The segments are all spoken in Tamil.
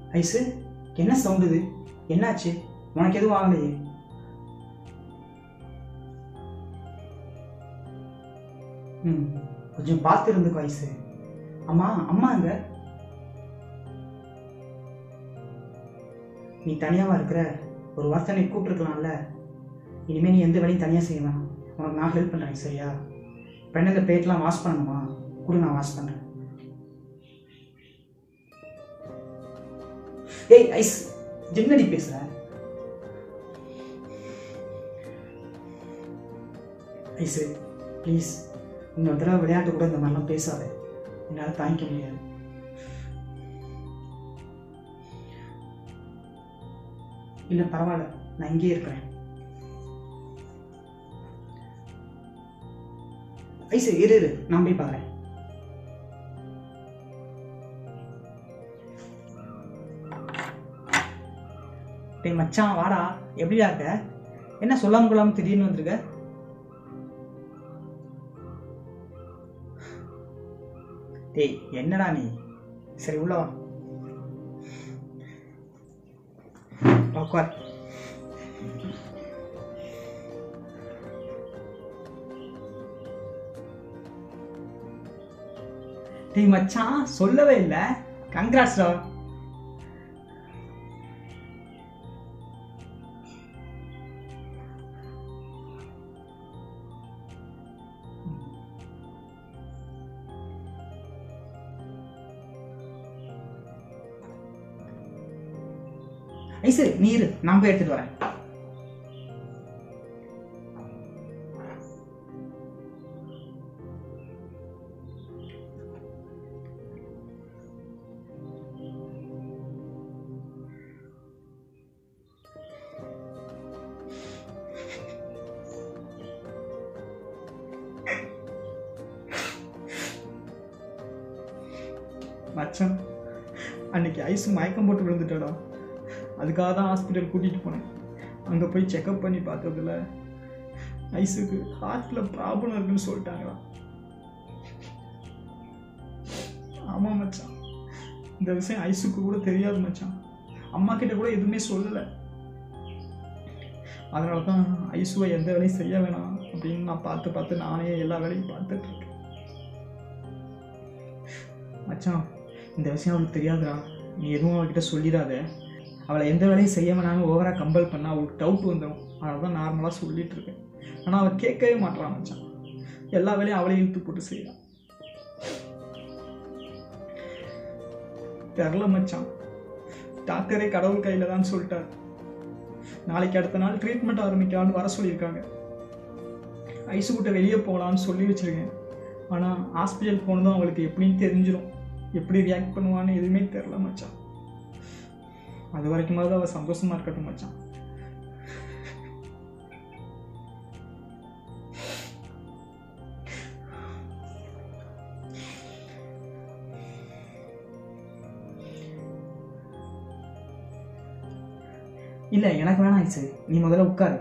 ஐஸு என்ன சவுண்ட் இது என்னாச்சு உனக்கு எதுவும் ஆகலையே ம் கொஞ்சம் பார்த்து இருந்துக்கோ ஐஸு அம்மா அம்மா எங்க நீ தனியாவா இருக்கிற ஒரு வார்த்தை நீ கூப்பிட்டுருக்கலாம்ல இனிமேல் நீ எந்த வேலையும் தனியாக செய்ய வேணாம் உனக்கு நான் ஹெல்ப் பண்ணுறேன் சரியா இப்போ என்ன இந்த பிளேட்லாம் வாஷ் பண்ணணுமா கூட நான் வாஷ் பண்ணுறேன் ஏய் ஐஸ் என்னடி பேசுற ஐஸு ப்ளீஸ் இன்னொரு தடவை விளையாட்டு கூட இந்த மாதிரிலாம் பேசாத என்னால் தாங்கிக்க முடியாது இல்லை பரவாயில்ல நான் இங்கேயே இருக்கிறேன் ஐசு இரு இரு நான் போய் பார்க்குறேன் டேய் மச்சான் வாடா எப்படிடா இருக்க என்ன சொல்லாம கொள்ளாம திடீர்னு வந்திருக்க டேய் என்னடா நீ சரி உள்ள வா உட்கார் டேய் மச்சான் சொல்லவே இல்லை கங்க்ராட்ஸ்டா ஐசு நீ இரு நான் போய் எடுத்துட்டு வரேன் மச்சான் அன்னைக்கு ஐஸ் மயக்கம் போட்டு விழுந்துட்டடா அதுக்காக தான் ஹாஸ்பிட்டல் கூட்டிகிட்டு போனேன் அங்கே போய் செக்கப் பண்ணி பார்த்ததுல ஐஸுக்கு ஹார்ட்டில் ப்ராப்ளம் இருக்குன்னு சொல்லிட்டாங்களா ஆமாம் மச்சான் இந்த விஷயம் ஐஸுக்கு கூட தெரியாது மச்சான் அம்மா கிட்ட கூட எதுவுமே சொல்லலை அதனால தான் ஐசுவை எந்த வேலையும் செய்ய வேணாம் அப்படின்னு நான் பார்த்து பார்த்து நானே எல்லா வேலையும் பார்த்துட்டு இருக்கேன் மச்சான் இந்த விஷயம் அவளுக்கு தெரியாதுடா நீ எதுவும் அவள்கிட்ட சொல்லிடாத அவளை எந்த வேலையும் செய்ய வேணாம்னு ஓவராக கம்பல் பண்ணால் அவளுக்கு டவுட் வந்துடும் அதனால தான் நார்மலாக சொல்லிட்டு இருக்கேன் ஆனால் அவள் கேட்கவே மாட்றான் மச்சான் எல்லா வேலையும் அவளே இழுத்து போட்டு செய்யறான் தெரில மச்சான் டாக்டரே கடவுள் கையில் தான் சொல்லிட்டார் நாளைக்கு அடுத்த நாள் ட்ரீட்மெண்ட் ஆரம்பிக்கலான்னு வர சொல்லியிருக்காங்க ஐசு விட்ட வெளியே போகலான்னு சொல்லி வச்சிருக்கேன் ஆனால் ஹாஸ்பிட்டல் போனதும் அவளுக்கு எப்படின்னு தெரிஞ்சிடும் எப்படி ரியாக்ட் பண்ணுவான்னு எதுவுமே தெரில மச்சான் அது வரைக்குமாவது அவள் சந்தோஷமா இருக்கட்டும் மச்சான் இல்லை எனக்கு வேணாம் ஐசு நீ முதல்ல உட்காரு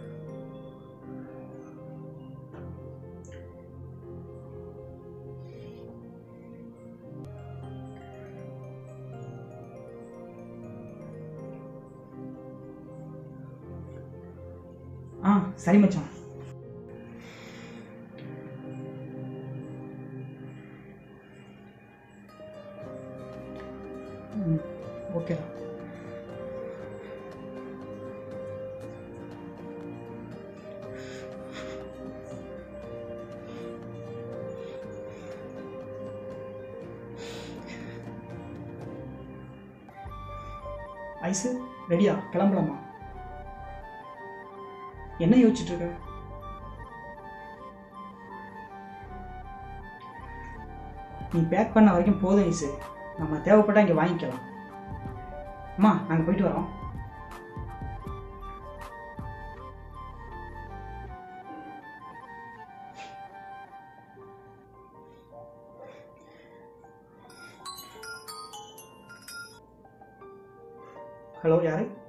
ஆ சரி மச்சான் ம் ஓகேடா ஐஸு ரெடியா கிளம்பலாமா என்ன யோசிச்சுட்டு இருக்க நீ பேக் பண்ண வரைக்கும் போதும் ஐஸு நம்ம தேவைப்பட்டா இங்கே வாங்கிக்கலாம் அம்மா நாங்கள் போயிட்டு வரோம் ஹலோ யாரு